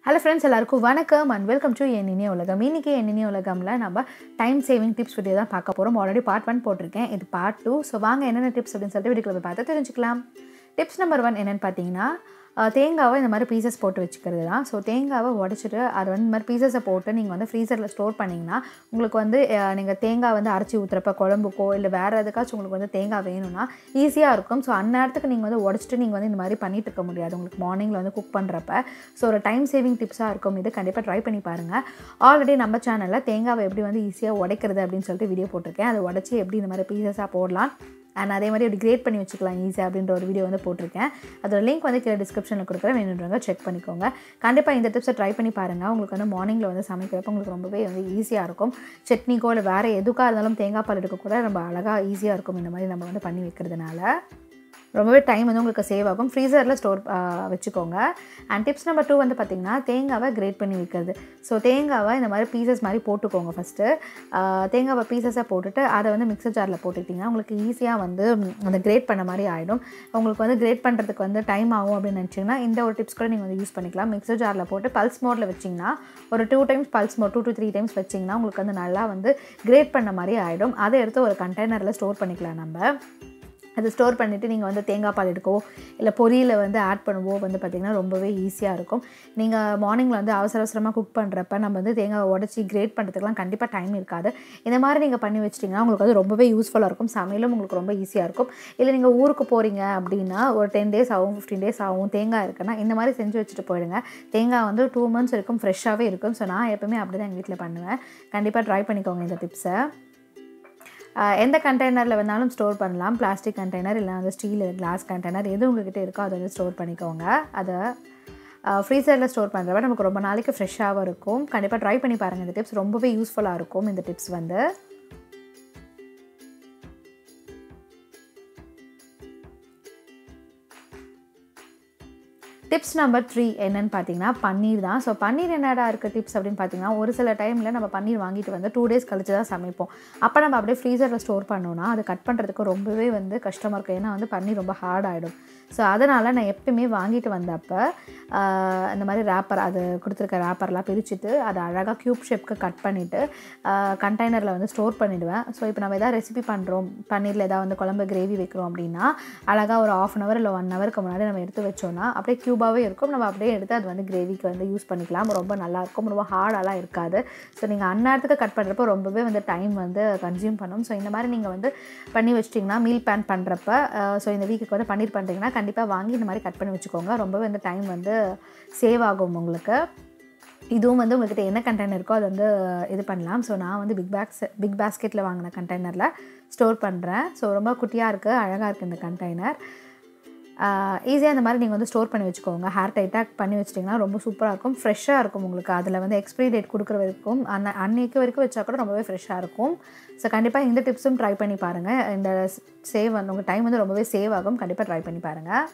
hello friends எல்லாருக்கும் வணக்கம் and welcome to என் இனிய உலகம் இன்றைக்கி என் இனிய உலகமில் நம்ம டைம் சேவிங் டிப்ஸ் வீடியோ தான் பார்க்க போகிறோம் ஆல்ரெடி பார்ட் ஒன் போட்டிருக்கேன் இது பார்ட் டூ ஸோ வாங்க என்னென்ன டிப்ஸ் அப்படின்னு சொல்லிட்டு வீடியோக்குள்ள போய் பார்த்து தெரிஞ்சுக்கலாம் டிப்ஸ் நம்பர் ஒன் என்னென்னு பார்த்தீங்கன்னா அஹ், தேங்காவை இந்த மாதிரி பீசஸ் போட்டு வச்சுக்கிறது தான் ஸோ தேங்காவை உடச்சிட்டு அது வந்து இந்த மாதிரி பீசஸை போட்டு நீங்கள் வந்து ஃப்ரீசரில் ஸ்டோர் பண்ணிங்கன்னா உங்களுக்கு வந்து நீங்கள் தேங்காய் வந்து அரைச்சி ஊற்றுறப்ப குழம்புக்கோ இல்லை வேறு எதுக்காச்சும் உங்களுக்கு வந்து தேங்காய் வேணும்னா ஈஸியாக இருக்கும் ஸோ அந்நேரத்துக்கு நீங்கள் வந்து உடச்சிட்டு நீங்கள் வந்து இந்த மாதிரி பண்ணிட்டு இருக்க முடியாது உங்களுக்கு மார்னிங்கில் வந்து குக் பண்ணுறப்ப ஸோ ஒரு டைம் சேவிங் டிப்ஸாக இருக்கும் இது கண்டிப்பாக ட்ரை பண்ணி பாருங்கள் ஆல்ரெடி நம்ம சேனலில் தேங்காவை எப்படி வந்து ஈஸியாக உடைக்கிறது அப்படின்னு சொல்லிட்டு வீடியோ போட்டிருக்கேன் அதை உடச்சி எப்படி இந்த மாதிரி பீசஸாக போடலாம் அண்ட் அதே மாதிரி எப்படி கிரேட் பண்ணி வச்சுக்கலாம் ஈஸியாக அப்படின்ற ஒரு வீடியோ வந்து போட்டிருக்கேன் அதோட லிங்க் வந்து கீழே டிஸ்கிரிப்ஷனில் கொடுக்குறேன் வேணுன்றவங்க செக் பண்ணிக்கோங்க கண்டிப்பாக இந்த டிப்ஸை ட்ரை பண்ணி பாருங்கள் உங்களுக்கு வந்து மார்னிங்கில் வந்து சமைக்கிறப்ப உங்களுக்கு ரொம்பவே வந்து ஈஸியாக இருக்கும் சட்னிக்கோ இல்லை வேறு எதுக்காக இருந்தாலும் தேங்காய் பால் எடுக்க கூட ரொம்ப அழகாக ஈஸியாக இருக்கும் இந்த மாதிரி நம்ம வந்து பண்ணி வைக்கிறதுனால ரொம்பவே டைம் வந்து உங்களுக்கு சேவ் ஆகும் ஃப்ரீசரில் ஸ்டோர் வச்சுக்கோங்க அண்ட் டிப்ஸ் நம்பர் டூ வந்து பார்த்திங்கன்னா தேங்காவை கிரேட் பண்ணி வைக்கிறது ஸோ தேங்காவை இந்த மாதிரி பீசஸ் மாதிரி போட்டுக்கோங்க ஃபஸ்ட்டு தேங்காவை பீசஸாக போட்டுட்டு அதை வந்து மிக்சர் ஜாரில் போட்டுக்கிட்டிங்கன்னா உங்களுக்கு ஈஸியாக வந்து ம், அந்த கிரேட் பண்ண மாதிரி ஆகிடும் உங்களுக்கு வந்து கிரேட் பண்ணுறதுக்கு வந்து டைம் ஆகும் அப்படின்னு நினச்சிங்கன்னா இந்த ஒரு டிப்ஸ் கூட நீங்கள் வந்து யூஸ் பண்ணிக்கலாம் மிக்சர் ஜாரில் போட்டு பல்ஸ் மோடில் வச்சிங்கன்னா ஒரு two times pulse mode two to three times வச்சிங்கன்னா உங்களுக்கு வந்து நல்லா வந்து கிரேட் பண்ண மாதிரி ஆகிடும் அதை எடுத்து ஒரு கண்டெய்னரில் ஸ்டோர் பண்ணிக்கலாம் நம்ம அது ஸ்டோர் பண்ணிவிட்டு நீங்கள் வந்து தேங்காய் பால் எடுக்கவோ இல்லை பொரியில் வந்து ஆட் பண்ணுவோ வந்து பார்த்திங்கன்னா ரொம்பவே ஈஸியாக இருக்கும் நீங்கள் மார்னிங்கில் வந்து அவசர அவசரமாக குக் பண்ணுறப்ப நம்ம வந்து தேங்காய் உடச்சி கிரேட் பண்ணுறதுக்குலாம் கண்டிப்பாக டைம் இருக்காது இந்த மாதிரி நீங்கள் பண்ணி வச்சிட்டிங்கன்னா உங்களுக்கு வந்து ரொம்பவே யூஸ்ஃபுல்லாக இருக்கும் சமையலும் உங்களுக்கு ரொம்ப ஈஸியாக இருக்கும் இல்லை நீங்கள் ஊருக்கு போகிறீங்க அப்படின்னா ஒரு டென் டேஸ் ஆகும் ஃபிஃப்டீன் டேஸ் ஆகும் தேங்காய் இருக்குன்னா இந்த மாதிரி செஞ்சு வச்சுட்டு போயிடுங்க தேங்காய் வந்து டூ மந்த்ஸ் இருக்கும் ஃப்ரெஷ்ஷாகவே இருக்கும் ஸோ நான் எப்பவுமே அப்படி தான் எங்கள் வீட்டில் பண்ணுவேன் கண்டிப்பாக ட்ரை பண்ணிக்கோங்க இந்த டிப்ஸை ஆஹ் எந்த கண்டெய்னரில் வேணாலும் ஸ்டோர் பண்ணலாம் பிளாஸ்டிக் கண்டெய்னர் இல்லை வந்து ஸ்டீல் கிளாஸ் கண்டெய்னர் எது உங்ககிட்ட இருக்கோ அதை வந்து ஸ்டோர் பண்ணிக்கோங்க அதை ஃப்ரீசரில் ஸ்டோர் பண்ணுறப்ப நமக்கு ரொம்ப நாளைக்கு ஃப்ரெஷ்ஷாகவும் இருக்கும் கண்டிப்பாக ட்ரை பண்ணி பாருங்கள் இந்த டிப்ஸ் ரொம்பவே யூஸ்ஃபுல்லாக இருக்கும் இந்த டிப்ஸ் வந்து டிப்ஸ் நம்பர் த்ரீ என்னன்னு பார்த்தீங்கன்னா பன்னீர் தான் ஸோ பன்னீர் என்னடா இருக்குது டிப்ஸ் அப்படின்னு பார்த்தீங்கன்னா ஒரு சில டைமில் நம்ம பன்னீர் வாங்கிட்டு வந்து டூ டேஸ் கழிச்சு தான் சமைப்போம் அப்போ நம்ம அப்படியே ஃப்ரீசரில் ஸ்டோர் பண்ணோன்னா அது கட் பண்ணுறதுக்கு ரொம்பவே வந்து கஷ்டமாக இருக்கும் ஏன்னா வந்து பன்னீர் ரொம்ப ஹார்ட் ஆகிடும் ஸோ அதனால் நான் எப்பயுமே வாங்கிட்டு வந்தப்போ ஆஹ், இந்த மாதிரி ரேப்பர் அது கொடுத்துருக்க ரேப்பர்லாம் பிரிச்சுட்டு அதை அழகாக க்யூப் ஷேப்க்கு கட் பண்ணிவிட்டு கண்டெய்னரில் வந்து ஸ்டோர் பண்ணிவிடுவேன் ஸோ இப்போ நம்ம எதாவது ரெசிபி பண்ணுறோம் பன்னீரில் எதாவது வந்து குழம்பு கிரேவி வைக்கிறோம் அப்படின்னா அழகாக ஒரு ஆஃப் அன் ஹவர் இல்லை ஒன் ஹவருக்கு முன்னாடி நம்ம எடுத்து வச்சோன்னா அப்படியே க்யூபாகவே இருக்கும் நம்ம அப்படியே எடுத்து அது வந்து கிரேவிக்கு வந்து யூஸ் பண்ணிக்கலாம் ரொம்ப நல்லாயிருக்கும் ரொம்ப ஹார்டாலாம் இருக்காது ஸோ நீங்கள் அந்நேரத்துக்கு கட் பண்ணுறப்போ ரொம்பவே வந்து டைம் வந்து கன்சியூம் பண்ணும் ஸோ இந்த மாதிரி நீங்கள் வந்து பண்ணி வச்சிட்டிங்கன்னா மீல் பேன் பண்ணுறப்ப ஸோ இந்த வீக்குக்கு வந்து பன்னீர் பண்ணுறீங்கன்னா கண்டிப்பாக வாங்கி இந்த மாதிரி கட் பண்ணி வச்சுக்கோங்க ரொம்பவே வந்து டைம் வந்து சேவ் ஆகும் உங்களுக்கு இதுவும் வந்து உங்கள்கிட்ட என்ன கண்டெய்னர் இருக்கோ அது வந்து இது பண்ணலாம் ஸோ நான் வந்து பிக் பேக்ஸ் பிக் பேஸ்கெட்டில் வாங்கின கண்டெய்னரில் ஸ்டோர் பண்ணுறேன் ஸோ ரொம்ப குட்டியாக இருக்குது அழகாக இருக்குது இந்த கண்டெய்னர் ஈஸியாக இந்த மாதிரி நீங்கள் வந்து ஸ்டோர் பண்ணி வச்சுக்கோங்க ஹேர் டைட்டாக பண்ணி வச்சிட்டிங்கன்னா ரொம்ப சூப்பராக இருக்கும் ஃப்ரெஷ்ஷாக இருக்கும் உங்களுக்கு அதில் வந்து எக்ஸ்பிரி டேட் கொடுக்குற வரைக்கும் அன்ன அன்னைக்கு வரைக்கும் வச்சா கூட ரொம்பவே ஃப்ரெஷ்ஷாக இருக்கும் ஸோ கண்டிப்பாக இந்த டிப்ஸும் ட்ரை பண்ணி பாருங்கள் இந்த சேவ் வந்து உங்கள் டைம் வந்து ரொம்பவே சேவ் ஆகும் கண்டிப்பாக ட்ரை பண்ணி பாருங்கள்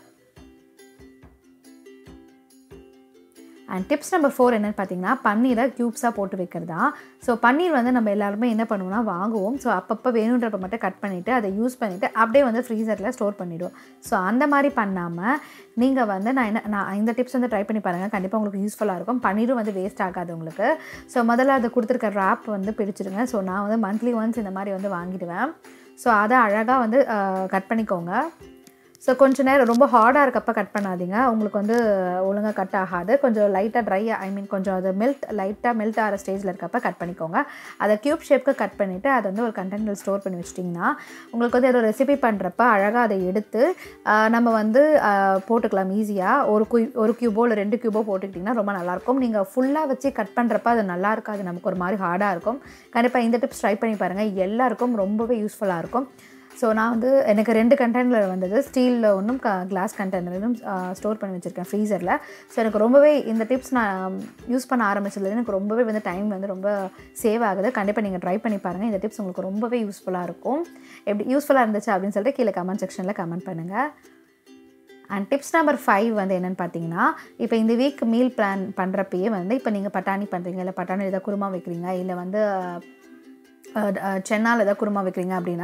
அண்ட் டிப்ஸ் நம்பர் ஃபோர் என்னென்னு பார்த்தீங்கன்னா பன்னீரை க்யூப்ஸாக போட்டு வைக்கிறது தான் ஸோ பன்னீர் வந்து நம்ம எல்லாருமே என்ன பண்ணுவோம்னா வாங்குவோம் ஸோ அப்பப்போ வேணுன்றப்ப மட்டும் கட் பண்ணிவிட்டு அதை யூஸ் பண்ணிவிட்டு அப்படியே வந்து ஃப்ரீசரில் ஸ்டோர் பண்ணிவிடுவோம் ஸோ அந்த மாதிரி பண்ணாமல் நீங்கள் வந்து நான் என்ன நான் இந்த டிப்ஸ் வந்து ட்ரை பண்ணி பாருங்கள் கண்டிப்பாக உங்களுக்கு யூஸ்ஃபுல்லாக இருக்கும் பன்னீரும் வந்து வேஸ்ட் ஆகாது உங்களுக்கு ஸோ முதல்ல அது கொடுத்துருக்க ரேப் வந்து பிடிச்சிடுங்க ஸோ நான் வந்து மந்த்லி ஒன்ஸ் இந்த மாதிரி வந்து வாங்கிடுவேன் ஸோ அதை அழகாக வந்து கட் பண்ணிக்கோங்க ஸோ கொஞ்ச நேரம் ரொம்ப ஹார்டாக இருக்கப்ப கட் பண்ணாதீங்க உங்களுக்கு வந்து ஒழுங்காக கட் ஆகாது கொஞ்சம் லைட்டாக ட்ரை ஐ மீன் கொஞ்சம் அது மெல்ட் லைட்டாக மெல்ட் ஆகிற ஸ்டேஜில் இருக்கப்ப கட் பண்ணிக்கோங்க அதை க்யூப் ஷேப்க்கு கட் பண்ணிவிட்டு அதை வந்து ஒரு கண்டெய்னர் ஸ்டோர் பண்ணி வச்சிட்டிங்கன்னா உங்களுக்கு வந்து ஏதோ ரெசிபி பண்ணுறப்ப அழகாக அதை எடுத்து ஆஹ், நம்ம வந்து ஆஹ், போட்டுக்கலாம் ஈஸியாக ஒரு குய் ஒரு க்யூபோ இல்லை ரெண்டு க்யூபோ போட்டுக்கிட்டிங்கன்னா ரொம்ப நல்லாயிருக்கும் நீங்கள் ஃபுல்லாக வச்சு கட் பண்ணுறப்ப அது நல்லா இருக்காது நமக்கு ஒரு மாதிரி ஹார்டாக இருக்கும் கண்டிப்பாக இந்த டிப்ஸ் ட்ரை பண்ணி பாருங்கள் எல்லாருக்கும் ரொம்பவே யூஸ்ஃபுல்லாக இருக்கும் ஸோ நான் வந்து எனக்கு ரெண்டு கண்டெய்னர் வந்தது ஸ்டீலில் ஒன்றும் க கிளாஸ் கண்டெய்னரும் ஸ்டோர் பண்ணி வச்சுருக்கேன் ஃப்ரீசரில் ஸோ எனக்கு ரொம்பவே இந்த டிப்ஸ் நான் யூஸ் பண்ண ஆரம்பிச்சதுலேருந்து எனக்கு ரொம்பவே வந்து டைம் வந்து ரொம்ப சேவ் ஆகுது கண்டிப்பாக நீங்கள் ட்ரை பண்ணி பாருங்கள் இந்த டிப்ஸ் உங்களுக்கு ரொம்பவே யூஸ்ஃபுல்லாக இருக்கும் எப்படி யூஸ்ஃபுல்லாக இருந்துச்சு அப்படின்னு சொல்லிட்டு கீழே கமெண்ட் செக்ஷனில் கமெண்ட் பண்ணுங்கள் அண்ட் டிப்ஸ் நம்பர் ஃபைவ் வந்து என்னென்னு பார்த்தீங்கன்னா இப்போ இந்த வீக் மீல் பிளான் பண்ணுறப்பயே வந்து இப்போ நீங்கள் பட்டாணி பண்ணுறீங்க இல்லை பட்டாணி ஏதாவது குருமா வைக்கிறீங்க இல்லை வந்து அஹ், அஹ், சென்னால் ஏதாவது குருமா வைக்கிறீங்க அப்படின்னா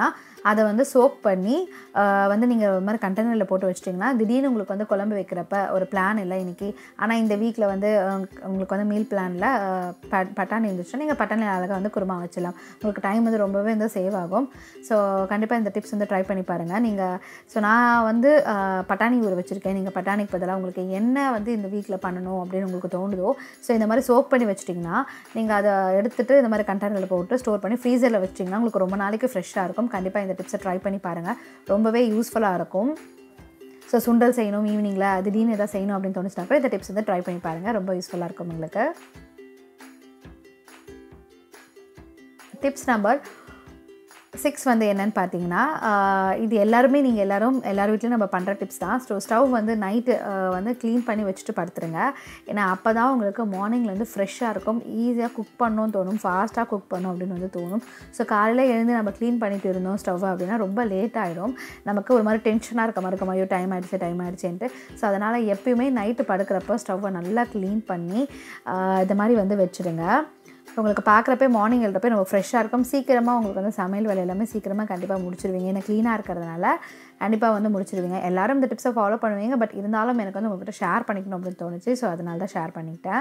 அதை வந்து சோக் பண்ணி ஆஹ், வந்து நீங்கள் ஒரு மாதிரி கண்டெய்னரில் போட்டு வச்சிட்டிங்கன்னா திடீர்னு உங்களுக்கு வந்து குழம்பு வைக்கிறப்ப ஒரு பிளான் இல்லை இன்றைக்கி ஆனால் இந்த வீக்கில் வந்து அஹ், உங்களுக்கு வந்து மீல் பிளானில் பட்டாணி இருந்துச்சுன்னா நீங்கள் பட்டாணி அழகாக வந்து குருமா வச்சிடலாம் உங்களுக்கு டைம் வந்து ரொம்பவே வந்து சேவ் ஆகும் ஸோ கண்டிப்பாக இந்த டிப்ஸ் வந்து ட்ரை பண்ணி பாருங்கள் நீங்கள் ஸோ நான் வந்து ஆஹ், பட்டாணி ஊற வச்சுருக்கேன் நீங்கள் பட்டாணிக்கு பதிலாக உங்களுக்கு என்ன வந்து இந்த வீக்கில் பண்ணணும் அப்படின்னு உங்களுக்கு தோணுதோ ஸோ இந்த மாதிரி சோக் பண்ணி வச்சிட்டிங்கன்னா நீங்கள் அதை எடுத்துகிட்டு இந்த மாதிரி கண்டெய்னரில் போட்டு ஸ்டோர் பண்ணி ஃப்ரீசரில் வச்சிட்டிங்கன்னா உங்களுக்கு ரொம்ப நாளைக்கு ஃப்ரெஷ்ஷாக இருக்கும் கண்டிப்பாக இந்த டிப்ஸை ட்ரை பண்ணி பாருங்கள் ரொம்பவே யூஸ்ஃபுல்லாக இருக்கும் ஸோ சுண்டல் செய்யணும் ஈவினிங்கில் திடீர்னு எதாவது செய்யணும் அப்படின்னு தோணுச்சுனா கூட இந்த டிப்ஸ் வந்து ட்ரை பண்ணி பாருங்கள் ரொம்ப யூஸ்ஃபுல்லாக இருக்கும் உங்களுக்கு டிப்ஸ் நம்பர் சிக்ஸ் வந்து என்னன்னு பார்த்தீங்கன்னா ஆஹ், இது எல்லாருமே நீங்கள் எல்லாரும் எல்லார் வீட்லையும் நம்ம பண்ணுற டிப்ஸ் தான் ஸோ ஸ்டவ் வந்து நைட்டு வந்து க்ளீன் பண்ணி வச்சுட்டு படுத்துருங்க ஏன்னா அப்போ தான் உங்களுக்கு மார்னிங்கில் வந்து ஃப்ரெஷ்ஷாக இருக்கும் ஈஸியாக குக் பண்ணணும்னு தோணும் ஃபாஸ்ட்டாக குக் பண்ணணும் அப்படின்னு வந்து தோணும் ஸோ காலையில் எழுந்து நம்ம க்ளீன் பண்ணிட்டு இருந்தோம் ஸ்டவ் அப்படின்னா ரொம்ப லேட் ஆகிடும் நமக்கு ஒரு மாதிரி டென்ஷனாக இருக்க மாதிரி இருக்கும் ஐயோ டைம் ஆயிடுச்சு டைம் ஆயிடுச்சுன்ட்டு ஸோ அதனால் எப்பயுமே நைட்டு படுக்கிறப்போ ஸ்டவ்வை நல்லா க்ளீன் பண்ணி ஆஹ், இது மாதிரி வந்து வச்சுடுங்க உங்களுக்கு பார்க்குறப்ப மார்னிங் எழுறப்ப நம்ம ஃப்ரெஷ்ஷாக இருக்கும் சீக்கிரமாக உங்களுக்கு வந்து சமையல் வேலை எல்லாமே சீக்கிரமாக கண்டிப்பாக முடிச்சிருவீங்க ஏன்னா க்ளீனாக இருக்கிறதுனால கண்டிப்பாக வந்து முடிச்சிருவீங்க எல்லாரும் இந்த டிப்ஸை ஃபாலோ பண்ணுவீங்க பட் இருந்தாலும் எனக்கு வந்து உங்கள்கிட்ட ஷேர் பண்ணிக்கணும் அப்படின்னு தோணுச்சு ஸோ அதனால தான் ஷேர் பண்ணிக்கிட்டேன்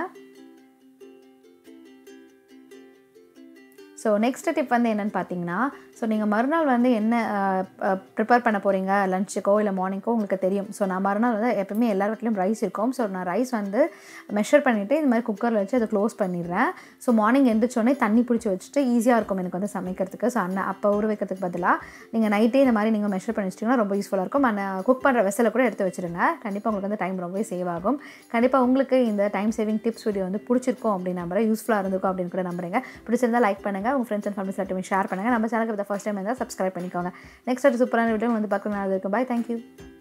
ஸோ நெக்ஸ்ட் டிப் வந்து என்னென்னு பார்த்தீங்கன்னா ஸோ நீங்கள் மறுநாள் வந்து என்ன ப்ரிப்பேர் பண்ண போகிறீங்க லஞ்சுக்கோ இல்லை மார்னிங்கோ உங்களுக்கு தெரியும் ஸோ நான் மறுநாள் வந்து எப்பவுமே எல்லார் வீட்லையும் ரைஸ் இருக்கும் ஸோ நான் ரைஸ் வந்து மெஷர் பண்ணிவிட்டு இந்த மாதிரி குக்கரில் வச்சு அதை க்ளோஸ் பண்ணிடுறேன் ஸோ மார்னிங் எந்திரிச்சோடனே தண்ணி பிடிச்சி வச்சுட்டு ஈஸியாக இருக்கும் எனக்கு வந்து சமைக்கிறதுக்கு ஸோ அண்ணன் அப்போ ஊற வைக்கிறதுக்கு பதிலாக நீங்கள் நைட்டே இந்த மாதிரி நீங்கள் மெஷர் பண்ணி வச்சிட்டிங்கன்னா ரொம்ப யூஸ்ஃபுல்லாக இருக்கும் அந்த குக் பண்ணுற வெசலை கூட எடுத்து வச்சுருங்க கண்டிப்பாக உங்களுக்கு வந்து டைம் ரொம்பவே சேவ் ஆகும் கண்டிப்பாக உங்களுக்கு இந்த டைம் சேவிங் டிப்ஸ் வீடியோ வந்து பிடிச்சிருக்கும் அப்படின்னு நம்புறேன் யூஸ்ஃபுல்லாக இருந்திருக்கும் அப்படின்னு கூட நம்புறேங்க பிடிச்சிருந்தா லைக் பண்ணுங்கள் உங்கள் ஃப்ரெண்ட்ஸ் அண்ட் ஃபேமிலிஸ் எல்லாத்தையுமே ஷேர் பண்ணுங்கள் நம்ம சேனலுக்கு ஃபஸ்ட் டைம் இருந்தால் சப்ஸ்கிரைப் பண்ணிக்கோங்க நெக்ஸ்ட் ஒரு சூப்பரான வீடியோ வந்து பார்க்கணும் இருக்கும் பாய் தேங்க்யூ